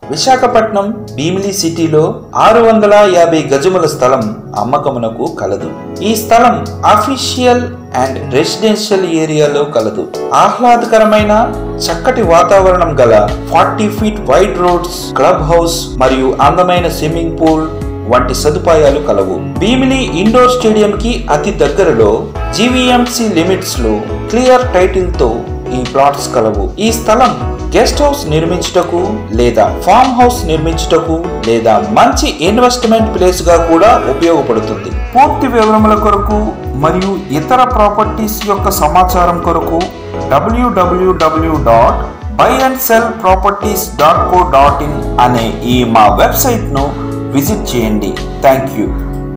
విశాఖపట్నం భీమిలి సిటీలో ఆరు వందల యాభై గజముల స్థలం అమ్మకమునకు కలదు ఈ స్థలం అఫీషియల్ అండ్ రెసిడెన్షియల్ ఏరియాలో కలదు ఆహ్లాదకరమైన చక్కటి వాతావరణం గల forty feet wide roads club house మరియు అందమైన స్విమ్మింగ్ పూల్ వంటి సదుపాయాలు కలవు భీమిలి ఇండోర్ స్టేడియం కి అతి దగ్గరలో జీవీఎంసీ లిమిట్స్ లో క్లియర్ టైటిల్ తో ఈ ప్లాట్స్ కలవు ఈ స్థలం గెస్ట్ హౌస్ నిర్మించుటకు లేదా ఫామ్ హౌస్ నిర్మించుటకు లేదా మంచి ఇన్వెస్ట్మెంట్ ప్లేస్ గా కూడా ఉపయోగపడుతుంది పూర్తి వివరముల కొరకు మరియు ఇతర ప్రాపర్టీస్ యొక్క సమాచారం కొరకు W W W dot buy and sell properties dot co dot in అనే ఈ మా వెబ్సైట్ను విజిట్ చేయండి థ్యాంక్ యూ